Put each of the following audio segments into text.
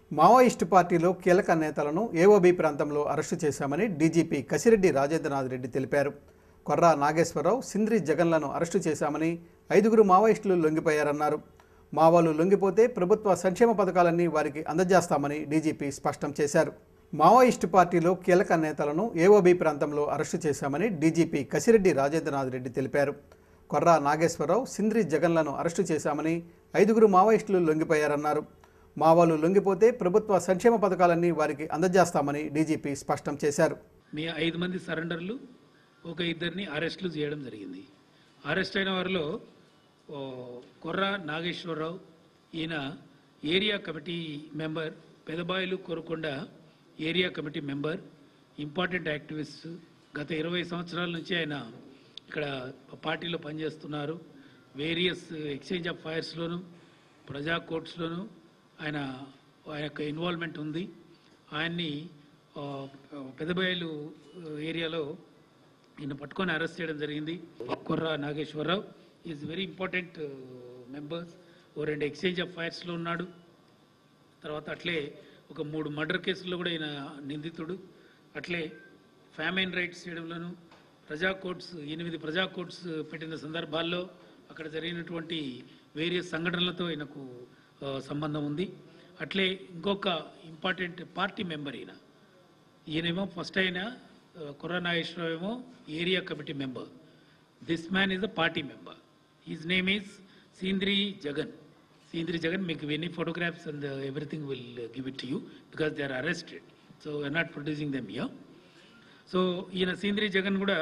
Maoist పార్టీలో కీలక నేతలను ఏఓబీ ప్రాంతంలో అరెస్టు చేశామని డీజీపీ కసిరెడ్డి రాజేంద్రనాథ్ రెడ్డి తెలిపారు కొర్రా నాగేశ్వరరావు సింద్రి జగన్లను అరెస్టు చేశామని ఐదుగురు మావోయిస్టులు లొంగిపోయారన్నారు మావోలు లొంగిపోతే ప్రభుత్వ సంక్షేమ పథకాలన్నీ వారికి అందజేస్తామని డీజీపీ స్పష్టం చేశారు మావోయిస్టు పార్టీలో కీలక నేతలను ఏఓబీ ప్రాంతంలో అరెస్టు చేశామని డీజీపీ కసిరెడ్డి రాజేంద్రనాథ్ రెడ్డి తెలిపారు కొర్రా నాగేశ్వరరావు సింద్రి జగన్లను అరెస్టు చేశామని ఐదుగురు మావోయిస్టులు లొంగిపోయారన్నారు మావోలు లొంగిపోతే ప్రభుత్వ సంక్షేమ పథకాలన్నీ వారికి అందజేస్తామని డీజీపీ స్పష్టం చేశారు మీ ఐదు మంది సరెండర్లు ఒక ఇద్దరిని అరెస్టులు చేయడం జరిగింది అరెస్ట్ అయిన వారిలో ఓ, కొర్ర నాగేశ్వరరావు ఈయన area committee member Pedabayalu Korakonda area committee member important activist గత ఇరవై సంవత్సరాల నుంచి ఆయన ఇక్కడ పార్టీలో పనిచేస్తున్నారు వేరియస్ ఎక్స్చేంజ్ ఆఫ్ ఫైర్స్లోను ప్రజా కోర్ట్స్లోను ఆయన ఆయన యొక్క ఇన్వాల్వ్మెంట్ ఉంది ఆయన్ని ఆ, పెదబయలు ఏరియాలో ఈయన పట్టుకొని అరెస్ట్ చేయడం జరిగింది Korra Nageswara Rao is very important members ఓ రెండు ఎక్స్చేంజ్ ఆఫ్ ఫైర్స్లో ఉన్నాడు తర్వాత అట్లే ఒక మూడు మర్డర్ కేసుల్లో కూడా ఈయన నిందితుడు అట్లే ఫ్యామైన్ రైట్స్ చేయడంలోను ప్రజా కోర్ట్స్ ఎనిమిది ప్రజా కోర్ట్స్ పెట్టిన సందర్భాల్లో అక్కడ జరిగినటువంటి వేరియస్ సంఘటనలతో ఈయనకు ఆ, సంబంధం ఉంది అట్లే ఇంకొక ఇంపార్టెంట్ పార్టీ మెంబర్ ఈయన ఈయనేమో ఫస్ట్ అయిన కుర్ర నాగేశ్వరరావు ఏమో area committee member this man is a party member his name is Sindri Jagan Sindri Jagan మీకు any photographs and everything will give it to you because they are arrested so I not producing them here so ఈయన సీంద్రి జగన్ కూడా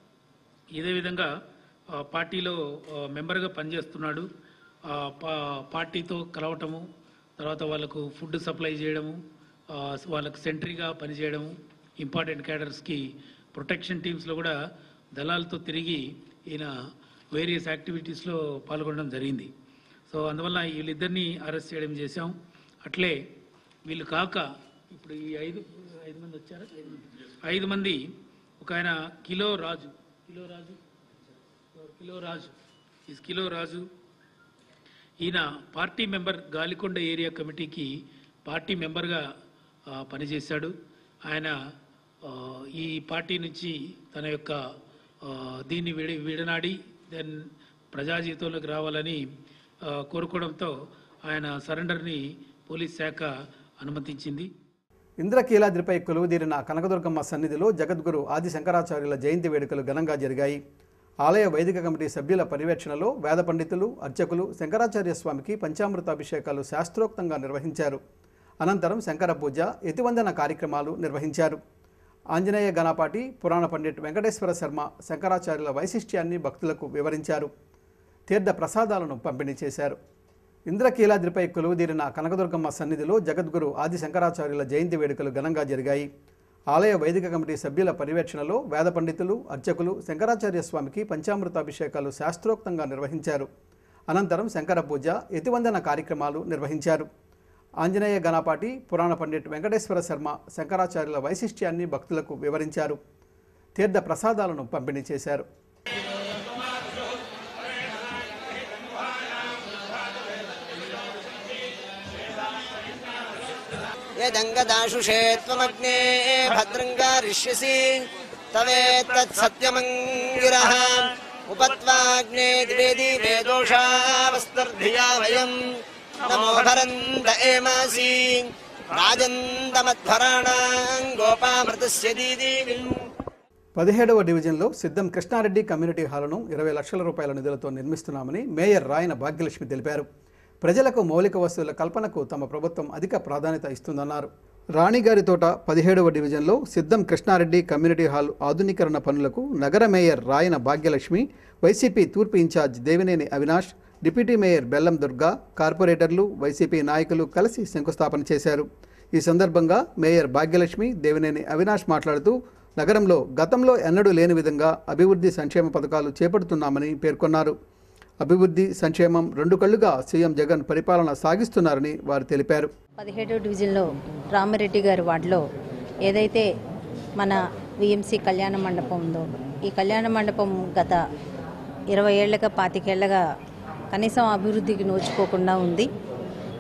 ఇదే విధంగా ఆ, పార్టీలో ఆ, మెంబర్గా పనిచేస్తున్నాడు ఆ, పా- పార్టీతో కలవటము తర్వాత వాళ్ళకు ఫుడ్ సప్లై చేయడము ఆ, వాళ్ళకు సెంట్రీగా పనిచేయడము ఇంపార్టెంట్ క్యాడర్స్కి ప్రొటెక్షన్ టీమ్స్లో కూడా దళాలతో తిరిగి ఈయన వేరియస్ యాక్టివిటీస్లో పాల్గొనడం జరిగింది సో అందువల్ల వీళ్ళిద్దరిని అరెస్ట్ చేయడం చేశాం అట్లే వీళ్ళు కాక ఇప్పుడు ఈ ఐదు ఐదు మంది వచ్చారా ఐదు మంది ఒక ఆయన కిలో రాజు కిలో రాజు ఎవరు? కిలో రాజు ఈ కిలో రాజు ఈయన పార్టీ మెంబర్ గాలికొండ ఏరియా కమిటీకి పార్టీ మెంబర్గా ఆ, పనిచేశాడు ఆయన ఆ, ఈ పార్టీ నుంచి తన యొక్క ఆ, దీన్ని విడి విడనాడి దెన్ ప్రజా జీవితంలోకి రావాలని ఆ, కోరుకోవడంతో ఆయన సరెండర్ని పోలీస్ శాఖ అనుమతించింది ఇంద్రకీలాద్రిపై కొలువుదీరిన కనకదుర్గమ్మ సన్నిధిలో జగద్గురు ఆది శంకరాచార్యుల జయంతి వేడుకలు ఘనంగా జరిగాయి ఆలయ వైదిక కమిటీ సభ్యుల పర్యవేక్షణలో వేద పండితులు అర్చకులు శంకరాచార్య స్వామికి పంచామృతాభిషేకాలు శాస్త్రోక్తంగా నిర్వహించారు అనంతరం శంకర పూజ యతివందన కార్యక్రమాలు నిర్వహించారు ఆంజనేయ గణపాటి పురాణ పండిట్ వెంకటేశ్వర శర్మ శంకరాచార్యుల వైశిష్ట్యాన్ని భక్తులకు వివరించారు తీర్థ ప్రసాదాలను పంపిణీ చేశారు ఇంద్రకీలాద్రిపై కొలువుదీరిన కనకదుర్గమ్మ సన్నిధిలో జగద్గురు ఆది శంకరాచార్యుల జయంతి వేడుకలు ఘనంగా జరిగాయి ఆలయ వైదిక కమిటీ సభ్యుల పర్యవేక్షణలో వేద పండితులు అర్చకులు శంకరాచార్య స్వామికి పంచామృతాభిషేకాలు శాస్త్రోక్తంగా నిర్వహించారు అనంతరం శంకర పూజ యతివందన కార్యక్రమాలు నిర్వహించారు ఆంజనేయ గణపాటి పురాణ పండిట్ వెంకటేశ్వర శర్మ శంకరాచార్యుల వైశిష్ట్యాన్ని భక్తులకు వివరించారు తీర్థ ప్రసాదాలను పంపిణీ చేశారు यदङ्गदाशुषे त्वमग्ने भद्रङ्गारिष्यसि तवेत्तत्सत्यमङ्गिरः उपत्वाग्ने दिवे दिवे दोषावस्तर्भिया वयम् नमो भरन्त एमासि राजन्तमध्वराणाम् गोपामृतस्य दीदीविम् పదిహేడవ డివిజన్లో సిద్ధం కృష్ణారెడ్డి కమ్యూనిటీ హాలును ఇరవై లక్షల రూపాయల నిధులతో నిర్మిస్తున్నామని మేయర్ రాయన భాగ్యలక్ష్మి తెలిపారు ప్రజలకు మౌలిక వస్తువుల కల్పనకు తమ ప్రభుత్వం అధిక ప్రాధాన్యత ఇస్తుందన్నారు రాణిగారి తోట పదిహేడవ డివిజన్లో సిద్ధం కృష్ణారెడ్డి కమ్యూనిటీ హాల్ ఆధునీకరణ పనులకు నగర మేయర్ రాయన భాగ్యలక్ష్మి వైసీపీ తూర్పు incharge Devineni Avinash deputy mayor Bellam Durga కార్పొరేటర్లు వైసీపీ నాయకులు కలిసి శంకుస్థాపన చేశారు ఈ సందర్భంగా మేయర్ భాగ్యలక్ష్మి దేవినేని అవినాష్ మాట్లాడుతూ నగరంలో గతంలో ఎన్నడూ లేని విధంగా అభివృద్ధి సంక్షేమ పథకాలు చేపడుతున్నామని పేర్కొన్నారు అభివృద్ధి సంక్షేమం రెండు కళ్లుగా సీఎం జగన్ పరిపాలన సాగిస్తున్నారని వారు తెలిపారు పదిహేడో డివిజన్లో రామిరెడ్డి గారి వార్డులో ఏదైతే మన విఎంసి కళ్యాణ మండపం ఉందో ఈ కళ్యాణ మండపం గత ఇరవై ఏళ్ళగా పాతికేళ్లగా కనీసం అభివృద్ధికి నోచుకోకుండా ఉంది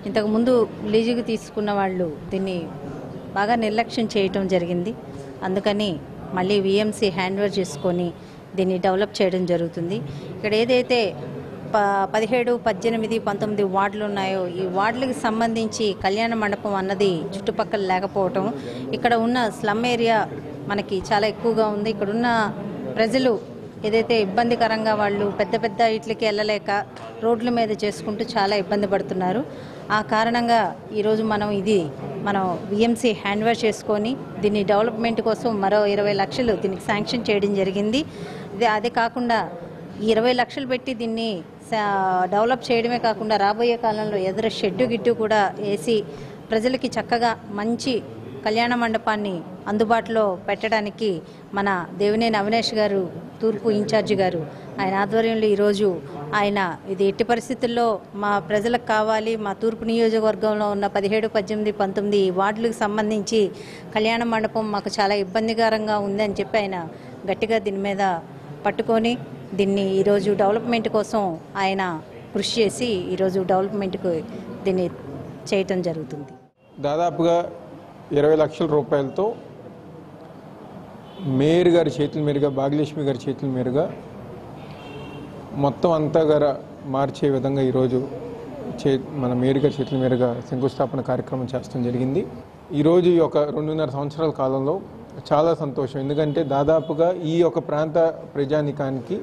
ఇంతకుముందు లీజుకి తీసుకున్న వాళ్ళు దీన్ని బాగా నిర్లక్ష్యం చేయటం జరిగింది అందుకని మళ్ళీ విఎంసీ హ్యాండ్ ఓవర్ చేసుకొని దీన్ని డెవలప్ చేయడం జరుగుతుంది ఇక్కడ ఏదైతే ప పదిహేడు పద్దెనిమిది పంతొమ్మిది వార్డులు ఉన్నాయో ఈ వార్డులకు సంబంధించి కళ్యాణ మండపం అన్నది చుట్టుపక్కల లేకపోవటం ఇక్కడ ఉన్న స్లమ్ ఏరియా మనకి చాలా ఎక్కువగా ఉంది ఇక్కడున్న ప్రజలు ఏదైతే ఇబ్బందికరంగా వాళ్ళు పెద్ద పెద్ద ఇట్లకి వెళ్ళలేక రోడ్ల మీద చేసుకుంటూ చాలా ఇబ్బంది పడుతున్నారు ఆ కారణంగా ఈరోజు మనం ఇది మనం విఎంసీ హ్యాండ్ఓవర్ చేసుకొని దీన్ని డెవలప్మెంట్ కోసం మరో ఇరవై లక్షలు దీనికి శాంక్షన్ చేయడం జరిగింది ఇది అదే కాకుండా ఈ ఇరవై లక్షలు పెట్టి దీన్ని సా- డెవలప్ చేయడమే కాకుండా రాబోయే కాలంలో ఎదురు షెడ్డు గిడ్డు కూడా వేసి ప్రజలకి చక్కగా మంచి కళ్యాణ మండపాన్ని అందుబాటులో పెట్టడానికి మన దేవినేని అవినాష్ గారు తూర్పు ఇన్ఛార్జి గారు ఆయన ఆధ్వర్యంలో ఈరోజు ఆయన ఇది ఎట్టి పరిస్థితుల్లో మా ప్రజలకు కావాలి మా తూర్పు నియోజకవర్గంలో ఉన్న పదిహేడు పద్దెనిమిది పంతొమ్మిది వార్డులకు సంబంధించి కళ్యాణ మండపం మాకు చాలా ఇబ్బందికరంగా ఉందని చెప్పి ఆయన గట్టిగా దీని మీద పట్టుకొని దీన్ని ఈరోజు డెవలప్మెంట్ కోసం ఆయన కృషి చేసి ఈరోజు డెవలప్మెంట్కు దీన్ని చేయటం జరుగుతుంది దాదాపుగా ఇరవై లక్షల రూపాయలతో మేయర్ గారి చేతుల మీదుగా భాగ్యలక్ష్మి గారి చేతుల మీదుగా మొత్తం అంతా గార మార్చే విధంగా ఈరోజు చే మన మేయర్ గారి చేతుల మీదుగా శంకుస్థాపన కార్యక్రమం చేస్తాం జరిగింది ఈరోజు ఈ యొక్క రెండున్నర సంవత్సరాల కాలంలో చాలా సంతోషం ఎందుకంటే దాదాపుగా ఈ యొక్క ప్రాంత ప్రజానికానికి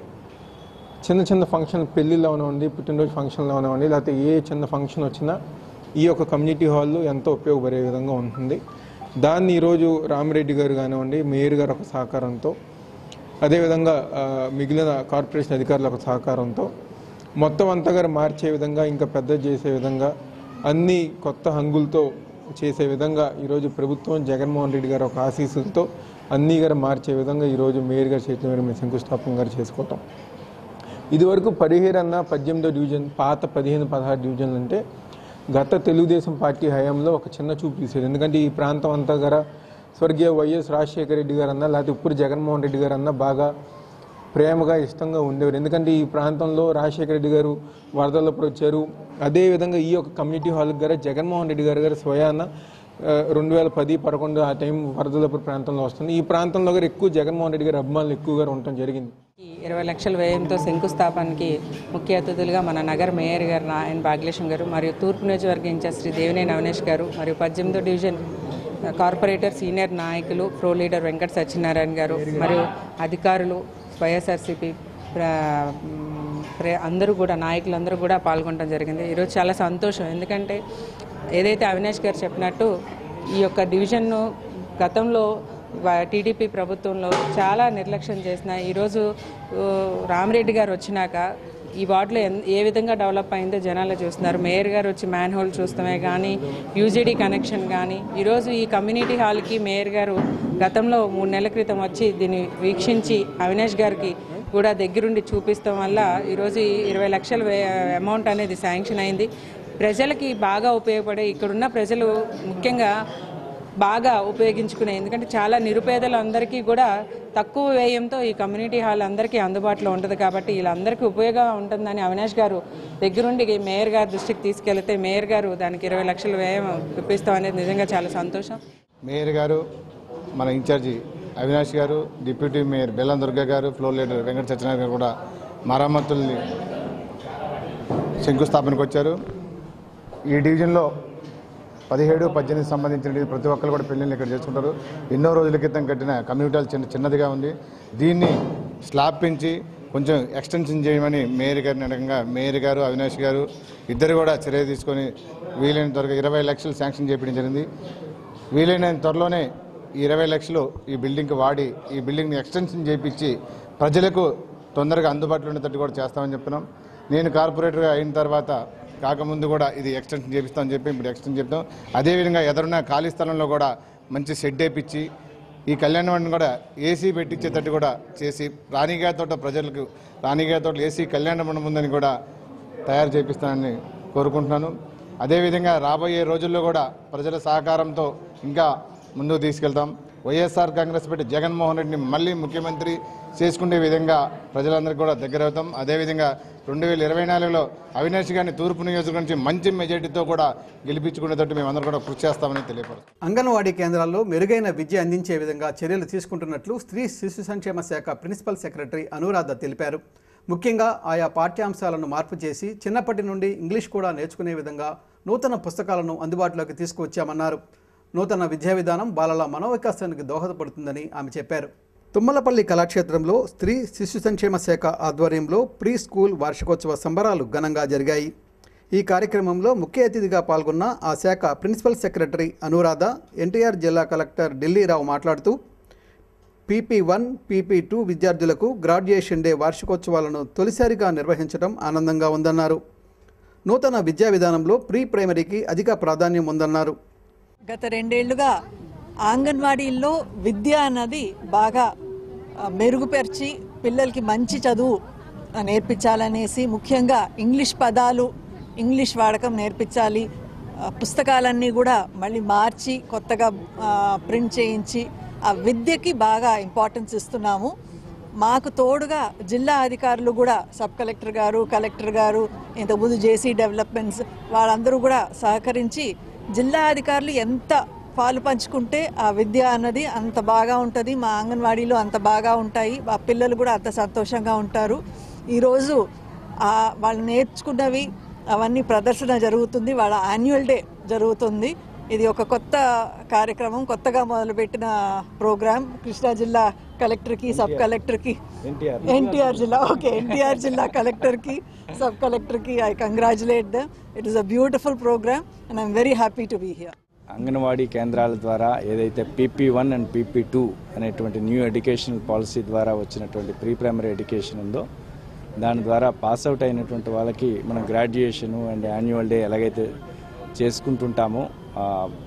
చిన్న చిన్న ఫంక్షన్ పెళ్ళిలో ఉండి పుట్టినరోజు ఫంక్షన్లో ఉండి లేకపోతే ఏ చిన్న ఫంక్షన్ వచ్చినా ఈ యొక్క కమ్యూనిటీ హాల్లో ఎంతో ఉపయోగపడే విధంగా ఉంటుంది దాన్ని ఈరోజు రామిరెడ్డి గారు కానివ్వండి మేయర్ గారు ఒక సహకారంతో అదేవిధంగా ఆ, మిగిలిన కార్పొరేషన్ అధికారుల ఒక సహకారంతో మొత్తం అంతా గారు మార్చే విధంగా ఇంకా పెద్ద చేసే విధంగా అన్ని కొత్త హంగులతో చేసే విధంగా ఈరోజు ప్రభుత్వం జగన్మోహన్ రెడ్డి గారు ఒక ఆశీస్సులతో అన్నీ గారు మార్చే విధంగా ఈరోజు మేయర్ గారి చేతుల మీద మేము శంకుస్థాపన గారు చేసుకోవటం ఇదివరకు పదిహేడు అన్న పద్దెనిమిదో డివిజన్ పాత పదిహేను పదహారు డివిజన్లు అంటే గత తెలుగుదేశం పార్టీ హయాంలో ఒక చిన్న చూపు తీసేది ఎందుకంటే ఈ ప్రాంతం అంతా గల స్వర్గీయ వైఎస్ రాజశేఖర రెడ్డి గారు అన్న లేకపోతే ఇప్పుడు జగన్మోహన్ రెడ్డి గారు అన్న బాగా ప్రేమగా ఇష్టంగా ఉండేవారు ఎందుకంటే ఈ ప్రాంతంలో రాజశేఖర రెడ్డి గారు వరదలప్పుడు వచ్చారు అదేవిధంగా ఈ యొక్క కమ్యూనిటీ హాల్ గారు జగన్మోహన్ రెడ్డి గారు గారు స్వయాన ఆ, రెండు వేల పది పదకొండు ఆ టైం వరదలప్పుడు ప్రాంతంలో వస్తుంది ఈ ప్రాంతంలో గారు ఎక్కువ జగన్మోహన్ రెడ్డి గారి అభిమానులు ఎక్కువగా ఉండటం జరిగింది ఈ ఇరవై లక్షల వ్యయంతో శంకుస్థాపనకి ముఖ్య అతిథులుగా మన నగర మేయర్ గారు నాయన్ భాగ్యలక్ష్మి గారు మరియు తూర్పు నియోజకవర్గ ఇన్ఛార్జ్ శ్రీ దేవినేని అవినేష్ గారు మరియు పద్దెనిమిదో డివిజన్ కార్పొరేటర్ సీనియర్ నాయకులు ప్రో లీడర్ వెంకట సత్యనారాయణ గారు మరియు అధికారులు వైఎస్ఆర్సీపీ ప్ర- మ్, ప్ర- అందరూ కూడా నాయకులందరూ కూడా పాల్గొనడం జరిగింది ఈరోజు చాలా సంతోషం ఎందుకంటే ఏదైతే అవినాష్ గారు చెప్పినట్టు ఈ యొక్క డివిజన్ను గతంలో వా- టీడీపీ ప్రభుత్వంలో చాలా నిర్లక్ష్యం చేసిన ఈరోజు ఊ, రామిరెడ్డి గారు వచ్చినాక ఈ వార్డులో ఎన్- ఏ విధంగా డెవలప్ అయిందో జనాలు చూస్తున్నారు మేయర్ గారు వచ్చి మ్యాన్ హోల్ చూస్తామే కానీ యూజీడీ కనెక్షన్ కానీ ఈరోజు ఈ కమ్యూనిటీ హాల్కి మేయర్ గారు గతంలో మూడు నెలల క్రితం వచ్చి దీన్ని వీక్షించి అవినాష్ గారికి కూడా దగ్గరుండి చూపిస్తాం వల్ల ఈరోజు ఈ ఇరవై లక్షల వే- అమౌంట్ అనేది శాంక్షన్ అయింది ప్రజలకి బాగా ఉపయోగపడే ఇక్కడున్న ప్రజలు ముఖ్యంగా బాగా ఉపయోగించుకునే ఎందుకంటే చాలా నిరుపేదలు అందరికీ కూడా తక్కువ వ్యయంతో ఈ కమ్యూనిటీ హాల్ అందరికీ అందుబాటులో ఉంటుంది కాబట్టి వీళ్ళందరికీ ఉపయోగం ఉంటుందని అవినాష్ గారు దగ్గరుండి మేయర్ గారి దృష్టికి తీసుకెళ్తే మేయర్ గారు దానికి ఇరవై లక్షల వ్యయం ఇప్పిస్తాం అనేది నిజంగా చాలా సంతోషం మేయర్ గారు మన ఇన్ఛార్జి అవినాష్ గారు డిప్యూటీ మేయర్ బెల్లం దుర్గ గారు ఫ్లోర్ లీడర్ వెంకట సత్యనారాయణ గారు కూడా మరమ్మతుల్ని శంకుస్థాపనకు వచ్చారు ఈ డివిజన్లో పదిహేడు పద్దెనిమిది సంబంధించిన ప్రతి ఒక్కరు కూడా పెళ్ళిళ్ళు ఇక్కడ చేసుకుంటారు ఎన్నో రోజుల క్రితం కట్టిన కమ్యూనిటీ హాల్ చిన్న చిన్నదిగా ఉంది దీన్ని స్లాబ్ పెంచి కొంచెం ఎక్స్టెన్షన్ చేయమని మేయర్ గారిని అడగంగా మేయర్ గారు అవినాష్ గారు ఇద్దరు కూడా చర్య తీసుకొని వీలైన త్వరగా ఇరవై లక్షలు శాంక్షన్ చేయడం జరిగింది వీలైన త్వరలోనే ఈ ఇరవై లక్షలు ఈ బిల్డింగ్కి వాడి ఈ బిల్డింగ్ని ఎక్స్టెన్షన్ చేయించి ప్రజలకు తొందరగా అందుబాటులో ఉండేటట్టు కూడా చేస్తామని చెప్తున్నాం నేను కార్పొరేటర్గా అయిన తర్వాత కాకముందు కూడా ఇది ఎక్స్టెన్షన్ చేపిస్తామని చెప్పి ఇప్పుడు ఎక్స్టెన్షన్ చెప్తాం అదేవిధంగా ఎదురున్న ఖాళీ స్థలంలో కూడా మంచి షెడ్ వేపించి ఈ కళ్యాణ మండపం కూడా ఏసీ పెట్టించేటట్టు కూడా చేసి రాణిగారి తోట ప్రజలకు రాణిగారి తోట ఏసీ కళ్యాణ మండపం ఉందని కూడా తయారు చేపిస్తానని కోరుకుంటున్నాను అదేవిధంగా రాబోయే రోజుల్లో కూడా ప్రజల సహకారంతో ఇంకా ముందుకు తీసుకెళ్తాం వైఎస్ఆర్ కాంగ్రెస్ పార్టీ జగన్మోహన్ రెడ్డిని మళ్ళీ ముఖ్యమంత్రి చేసుకునే విధంగా ప్రజలందరికీ కూడా దగ్గర అవుతాం అదేవిధంగా రెండు వేల ఇరవై నాలుగులో అవినాష్ గారిని తూర్పు నియోజకవర్గం నుంచి మంచి మెజార్టీతో కూడా గెలిపించుకునేటట్టు మేమందరం కూడా కృషి చేస్తామని తెలియపరుస్తాం అంగన్వాడీ కేంద్రాల్లో మెరుగైన విద్య అందించే విధంగా చర్యలు తీసుకుంటున్నట్లు స్త్రీ శిశు సంక్షేమ శాఖ ప్రిన్సిపల్ సెక్రటరీ అనురాధ తెలిపారు ముఖ్యంగా ఆయా పాఠ్యాంశాలను మార్పు చేసి చిన్నప్పటి నుండి ఇంగ్లీష్ కూడా నేర్చుకునే విధంగా నూతన పుస్తకాలను అందుబాటులోకి తీసుకువచ్చామన్నారు నూతన విద్యా విధానం బాలల మనోవికాసానికి దోహదపడుతుందని ఆమె చెప్పారు తుమ్మలపల్లి కళాక్షేత్రంలో స్త్రీ శిశు సంక్షేమ శాఖ ఆధ్వర్యంలో ప్రీ స్కూల్ వార్షికోత్సవ సంబరాలు ఘనంగా జరిగాయి ఈ కార్యక్రమంలో ముఖ్య అతిథిగా పాల్గొన్న ఆ శాఖ ప్రిన్సిపల్ సెక్రటరీ అనురాధ ఎన్టీఆర్ జిల్లా కలెక్టర్ ఢిల్లీరావు మాట్లాడుతూ పీపీ వన్ పీపీ టూ విద్యార్థులకు గ్రాడ్యుయేషన్ డే వార్షికోత్సవాలను తొలిసారిగా నిర్వహించడం ఆనందంగా ఉందన్నారు నూతన విద్యా విధానంలో ప్రీ ప్రైమరీకి అధిక ప్రాధాన్యం ఉందన్నారు గత రెండేళ్లుగా అంగన్వాడీల్లో విద్య అన్నది బాగా ఆ, మెరుగుపరిచి పిల్లలకి మంచి చదువు ఆ, నేర్పించాలనేసి ముఖ్యంగా ఇంగ్లీష్ పదాలు ఇంగ్లీష్ వాడకం నేర్పించాలి ఆ, పుస్తకాలన్నీ కూడా మళ్ళీ మార్చి కొత్తగా ఆ, ప్రింట్ చేయించి ఆ విద్యకి బాగా ఇంపార్టెన్స్ ఇస్తున్నాము మాకు తోడుగా జిల్లా అధికారులు కూడా సబ్ కలెక్టర్ గారు కలెక్టర్ గారు ఇంతకుముందు జేసీ డెవలప్మెంట్స్ వాళ్ళందరూ కూడా సహకరించి జిల్లా అధికారులు ఎంత పాలు పంచుకుంటే ఆ విద్య అన్నది అంత బాగా ఉంటుంది మా అంగన్వాడీలో అంత బాగా ఉంటాయి ఆ పిల్లలు కూడా అంత సంతోషంగా ఉంటారు ఈరోజు ఆ వాళ్ళు నేర్చుకున్నవి అవన్నీ ప్రదర్శన జరుగుతుంది వాళ్ళ యాన్యువల్ డే జరుగుతుంది ఇది ఒక కొత్త కార్యక్రమం కొత్తగా మొదలుపెట్టిన ప్రోగ్రామ్ కృష్ణా జిల్లా కలెక్టర్కి సబ్ కలెక్టర్కి ఎన్టీఆర్ జిల్లా ఓకే ఎన్టీఆర్ జిల్లా కలెక్టర్కి సబ్ కలెక్టర్కి I congratulate them it is a beautiful programme and I'm very happy to be here anganwadi కేంద్రాల ద్వారా ఏదైతే PP one and PP two అనేటువంటి న్యూ ఎడ్యుకేషనల్ పాలసీ ద్వారా వచ్చినటువంటి ప్రీ ప్రైమరీ ఎడ్యుకేషన్ ఉందో దాని ద్వారా పాస్ అవుట్ అయినటువంటి వాళ్ళకి మనం గ్రాడ్యుయేషను అండ్ యాన్యువల్ డే ఎలాగైతే చేసుకుంటుంటామో ఆ,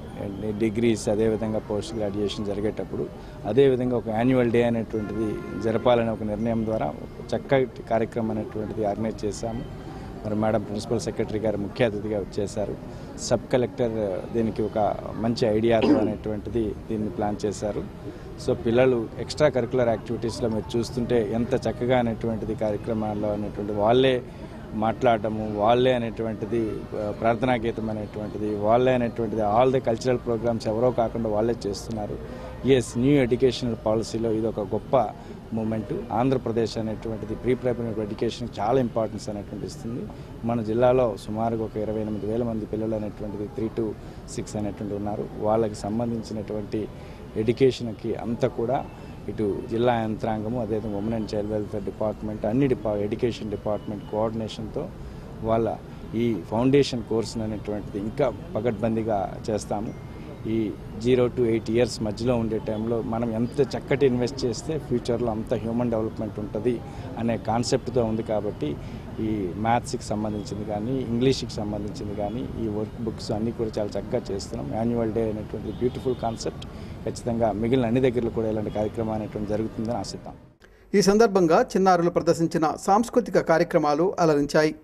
డిగ్రీస్ అదేవిధంగా పోస్ట్ గ్రాడ్యుయేషన్ జరిగేటప్పుడు అదేవిధంగా ఒక యాన్యువల్ డే అనేటువంటిది జరపాలనే ఒక నిర్ణయం ద్వారా ఒక చక్కటి కార్యక్రమం అనేటువంటిది ఆర్గనైజ్ చేశాము మరి మేడం ప్రిన్సిపల్ సెక్రటరీ గారు ముఖ్య అతిథిగా వచ్చేసారు సబ్ కలెక్టర్ దీనికి ఒక మంచి ఐడియాతో అనేటువంటిది దీన్ని ప్లాన్ చేశారు సో పిల్లలు ఎక్స్ట్రా కరికులర్ యాక్టివిటీస్లో మీరు చూస్తుంటే ఎంత చక్కగా అనేటువంటిది కార్యక్రమాల్లో అనేటువంటి వాళ్ళే మాట్లాడటము వాళ్ళే అనేటువంటిది ఆ, ప్రార్థనా గీతం అనేటువంటిది వాళ్ళే అనేటువంటిది ఆల్ ద కల్చరల్ ప్రోగ్రామ్స్ ఎవరో కాకుండా వాళ్ళే చేస్తున్నారు ఎస్ న్యూ ఎడ్యుకేషనల్ పాలసీలో ఇది ఒక గొప్ప మూమెంట్ ఆంధ్రప్రదేశ్ అనేటువంటిది ప్రీ ప్రైమరీ ఎడ్యుకేషన్ చాలా ఇంపార్టెన్స్ అనేటువంటి ఇస్తుంది మన జిల్లాలో సుమారుగా ఒక ఇరవై ఎనిమిది వేల మంది పిల్లలు అనేటువంటిది త్రీ టు సిక్స్ అనేటువంటి ఉన్నారు వాళ్ళకి సంబంధించినటువంటి ఎడ్యుకేషన్కి అంతా కూడా ఇటు జిల్లా యంత్రాంగము అదేవిధంగా women and child welfare department అన్ని డిపా ఎడ్యుకేషన్ డిపార్ట్మెంట్ కోఆర్డినేషన్తో వాళ్ళ ఈ ఫౌండేషన్ కోర్స్ అనేటువంటిది ఇంకా పగడ్బందీగా చేస్తాము ఈ జీరో టు ఎయిట్ ఇయర్స్ మధ్యలో ఉండే టైంలో మనం ఎంత చక్కటి ఇన్వెస్ట్ చేస్తే ఫ్యూచర్లో అంత హ్యూమన్ డెవలప్మెంట్ ఉంటుంది అనే కాన్సెప్ట్తో ఉంది కాబట్టి ఈ మ్యాథ్స్కి సంబంధించింది కానీ ఇంగ్లీష్కి సంబంధించింది కానీ ఈ వర్క్ బుక్స్ అన్నీ కూడా చాలా చక్కగా చేస్తున్నాం యాన్యువల్ డే అనేటువంటి బ్యూటిఫుల్ కాన్సెప్ట్ ఖచ్చితంగా మిగిలిన అన్ని దగ్గరలో కూడా ఇలాంటి కార్యక్రమం అనేటువంటి జరుగుతుందని ఆశిద్దాం ఈ సందర్భంగా చిన్నారులు ప్రదర్శించిన సాంస్కృతిక కార్యక్రమాలు అలరించాయి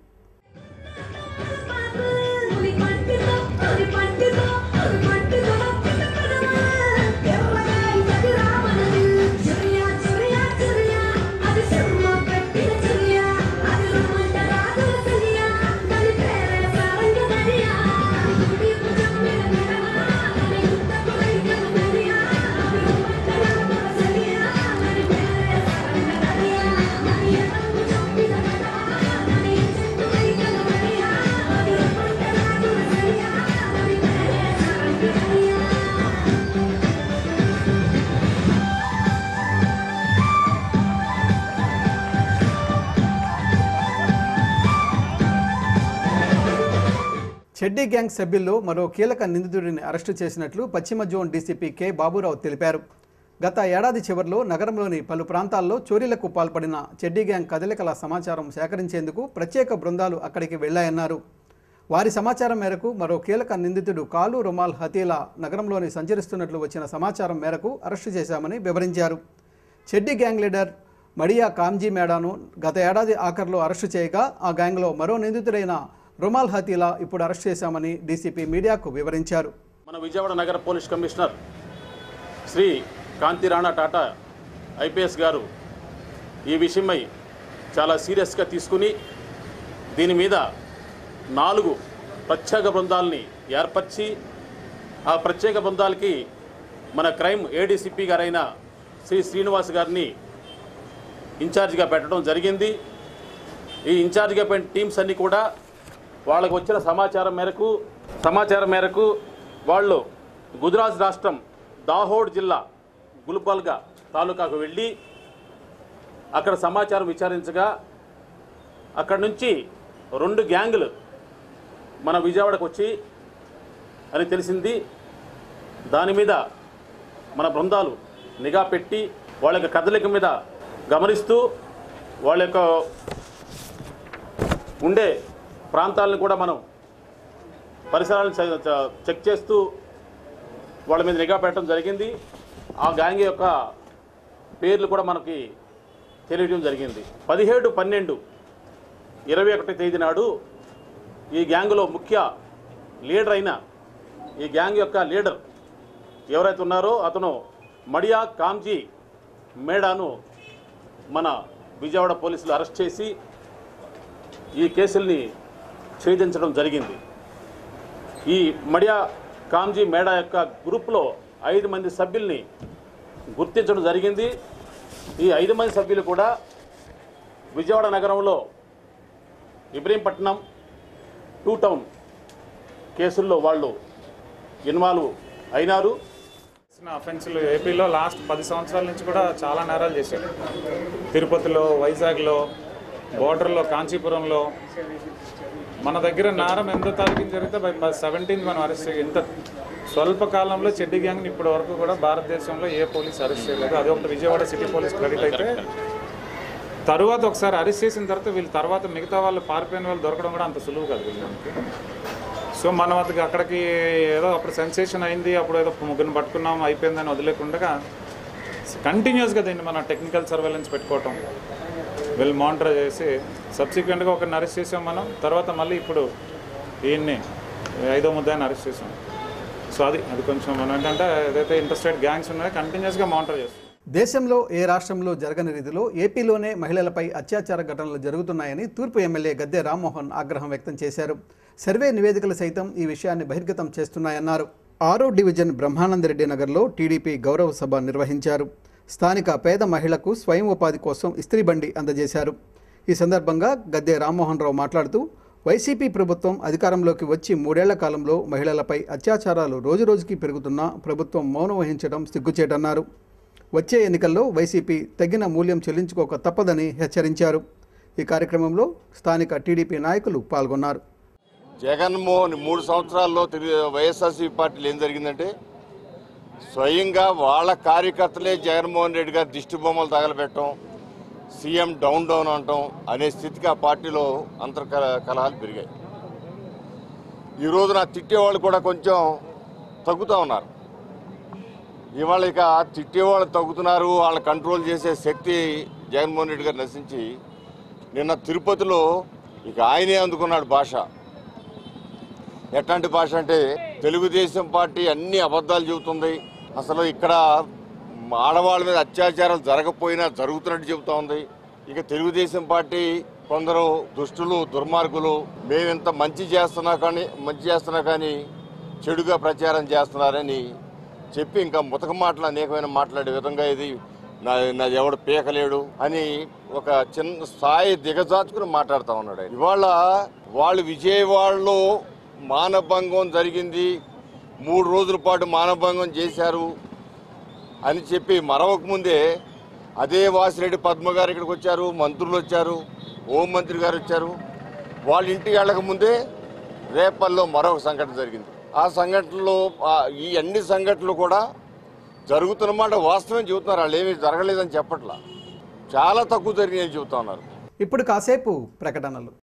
చెడ్డీ గ్యాంగ్ సభ్యుల్లో మరో కీలక నిందితుడిని అరెస్టు చేసినట్లు పశ్చిమ జోన్ డీసీపీ కె బాబురావు తెలిపారు గత ఏడాది చివరిలో నగరంలోని పలు ప్రాంతాల్లో చోరీలకు పాల్పడిన చెడ్డీ గ్యాంగ్ కదలికల సమాచారం సేకరించేందుకు ప్రత్యేక బృందాలు అక్కడికి వెళ్లాయన్నారు వారి సమాచారం మేరకు మరో కీలక నిందితుడు కాలు రుమాల్ హతీలా నగరంలోని సంచరిస్తున్నట్లు వచ్చిన సమాచారం మేరకు అరెస్టు చేశామని వివరించారు చెడ్డీ గ్యాంగ్ లీడర్ మడియా కామ్జీ మేడాను గత ఏడాది ఆఖరులో అరెస్టు చేయగా ఆ గ్యాంగ్లో మరో నిందితుడైన రుమాల్ హతీలా ఇప్పుడు అరెస్ట్ చేశామని డీసీపీ మీడియాకు వివరించారు మన విజయవాడ నగర police commissioner Shri Kanthi Rana Tata IPS గారు ఈ విషయమై చాలా సీరియస్గా తీసుకుని దీని మీద నాలుగు ప్రత్యేక బృందాలని ఏర్పరిచి ఆ ప్రత్యేక బృందాలకి మన క్రైమ్ ఏడీసీపీ గారైన శ్రీ శ్రీనివాస్ గారిని ఇన్ఛార్జిగా పెట్టడం జరిగింది ఈ ఇన్ఛార్జిగా పెట్టిన టీమ్స్ అన్నీ కూడా వాళ్ళకు వచ్చిన సమాచారం మేరకు సమాచారం మేరకు వాళ్ళు గుజరాత్ రాష్ట్రం దాహోడ్ జిల్లా గుల్బల్గా తాలూకాకు వెళ్ళి అక్కడ సమాచారం విచారించగా అక్కడ నుంచి రెండు గ్యాంగులు మన విజయవాడకు వచ్చి అని తెలిసింది దాని మీద మన బృందాలు నిఘా పెట్టి వాళ్ళ యొక్క కదలిక మీద గమనిస్తూ వాళ్ళ యొక్క ఉండే ప్రాంతాలను కూడా మనం పరిసరాలను చె- చె- చెక్ చేస్తూ వాళ్ళ మీద నిఘా పెట్టడం జరిగింది ఆ గ్యాంగ్ యొక్క పేర్లు కూడా మనకి తెలియడం జరిగింది పదిహేడు పన్నెండు ఇరవై ఒకటి తేదీ నాడు ఈ గ్యాంగులో ముఖ్య లీడర్ అయిన ఈ గ్యాంగ్ యొక్క లీడర్ ఎవరైతే ఉన్నారో అతను మడియా కామ్జీ మేడాను మన విజయవాడ పోలీసులు అరెస్ట్ చేసి ఈ కేసుల్ని ఛేదించడం జరిగింది ఈ మడియా కామ్జీ మేడా యొక్క గ్రూప్లో ఐదు మంది సభ్యుల్ని గుర్తించడం జరిగింది ఈ ఐదు మంది సభ్యులు కూడా విజయవాడ నగరంలో ఇబ్రహీంపట్నం టూ టౌన్ కేసుల్లో వాళ్ళు ఇన్వాల్వ్ అయినారు చేసిన అఫెన్సులు ఏపీలో లాస్ట్ పది సంవత్సరాల నుంచి కూడా చాలా నేరాలు చేశారు తిరుపతిలో వైజాగ్లో బోర్డర్లో కాంచీపురంలో మన దగ్గర నేరం ఎంత తారీఖున జరిగితే బై సెవెంటీన్త్ మనం అరెస్ట్ చేయ ఇంత స్వల్ప కాలంలో చెడ్డి గ్యాంగ్ని ఇప్పటి వరకు కూడా భారతదేశంలో ఏ పోలీస్ అరెస్ట్ చేయలేదు అది ఒకటి విజయవాడ సిటీ పోలీస్ క్రెడిట్ అయితే తరువాత ఒకసారి అరెస్ట్ చేసిన తర్వాత వీళ్ళు తర్వాత మిగతా వాళ్ళు పారిపోయిన వాళ్ళు దొరకడం కూడా అంత సులువు కాదు వీళ్ళకి సో మనం అది అక్కడికి ఏదో అప్పుడు సెన్సేషన్ అయింది అప్పుడు ఏదో ముగ్గురిని పట్టుకున్నాం అయిపోయిందని వదిలేకుండా కంటిన్యూస్గా దీన్ని మన టెక్నికల్ సర్వేలెన్స్ పెట్టుకోవటం వీళ్ళు మానిటర్ చేసి సబ్సిక్వెంట్గా ఒకరిని అరెస్ట్ చేసాం మనం తర్వాత మళ్ళీ ఇప్పుడు ఈయన్ని ఐదో ముద్దాయిని అరెస్ట్ చేసాం సో అది అది కొంచెం మనం ఏంటంటే ఏదైతే ఇంట్రెస్టెడ్ గ్యాంగ్స్ ఉన్నాయో కంటిన్యూస్గా మానిటర్ చేస్తాం దేశంలో ఏ రాష్ట్రంలో జరగని రీతిలో ఏపీలోనే మహిళలపై అత్యాచార ఘటనలు జరుగుతున్నాయని తూర్పు ఎమ్మెల్యే గద్దె రామ్మోహన్ ఆగ్రహం వ్యక్తం చేశారు సర్వే నివేదికలు సైతం ఈ విషయాన్ని బహిర్గతం చేస్తున్నాయన్నారు ఆరో డివిజన్ బ్రహ్మానందరెడ్డి నగర్లో టీడీపీ గౌరవ సభ నిర్వహించారు స్థానిక పేద మహిళకు స్వయం ఉపాధి కోసం ఇస్త్రీ బండి అందజేశారు ఈ సందర్భంగా గద్దె రామ్మోహన్ రావు మాట్లాడుతూ వైసీపీ ప్రభుత్వం అధికారంలోకి వచ్చి మూడేళ్ల కాలంలో మహిళలపై అత్యాచారాలు రోజురోజుకి పెరుగుతున్నా ప్రభుత్వం మౌనం వహించడం సిగ్గుచేటన్నారు వచ్చే ఎన్నికల్లో వైసీపీ తగిన మూల్యం చెల్లించుకోక తప్పదని హెచ్చరించారు ఈ కార్యక్రమంలో స్థానిక టీడీపీ నాయకులు పాల్గొన్నారు జగన్మోహన్ మూడు సంవత్సరాల్లో తిరిగి వైఎస్ఆర్సీపీ పార్టీలు ఏం జరిగిందంటే స్వయంగా వాళ్ళ కార్యకర్తలే జగన్మోహన్ రెడ్డి గారి దిష్టి బొమ్మలు తగలబెట్టడం సీఎం డౌన్ డౌన్ అనటం అనే స్థితికి ఆ పార్టీలో అంతర్కల కలహాలు పెరిగాయి ఈ రోజు నా తిట్టేవాళ్ళు కూడా కొంచెం తగ్గుతూ ఉన్నారు ఇవాళ ఇక తిట్టేవాళ్ళు తగ్గుతున్నారు వాళ్ళ కంట్రోల్ చేసే శక్తి జగన్మోహన్ రెడ్డి గారు నశించి నిన్న తిరుపతిలో ఇక ఆయనే అందుకున్నాడు భాష ఎట్లాంటి భాష అంటే తెలుగుదేశం పార్టీ అన్ని అబద్ధాలు చెబుతుంది అసలు ఇక్కడ ఆడవాళ్ళ మీద అత్యాచారాలు జరగకపోయినా జరుగుతున్నట్టు చెబుతా ఉంది ఇక తెలుగుదేశం పార్టీ కొందరు దుష్టులు దుర్మార్గులు మేమింత మంచి చేస్తున్నా కానీ మంచి చేస్తున్నా కానీ చెడుగా ప్రచారం చేస్తున్నారని చెప్పి ఇంకా ముతక మాటలు అనేకమైన మాట్లాడే విధంగా ఇది నా నాది ఎవడు పీకలేడు అని ఒక చిన్న స్థాయి దిగజాచుకుని మాట్లాడుతూ ఉన్నాడు ఆయన. ఇవాళ వాళ్ళు విజయవాడలో మానభంగం జరిగింది మూడు రోజుల పాటు మానభంగం చేశారు అని చెప్పి మరవక ముందే అదే వాసిరెడ్డి పద్మ గారు ఇక్కడికి వచ్చారు మంత్రులు వచ్చారు హోంమంత్రి గారు వచ్చారు వాళ్ళ ఇంటికి వెళ్ళక ముందే రేపల్లో మరొక సంఘటన జరిగింది ఆ సంఘటనలో ఆ, ఈ అన్ని సంఘటనలు కూడా జరుగుతున్నమాట వాస్తవం చెబుతున్నారు వాళ్ళు ఏమీ జరగలేదని చెప్పట్లా చాలా తక్కువ జరిగినాయని చెబుతా ఉన్నారు ఇప్పుడు కాసేపు ప్రకటనలు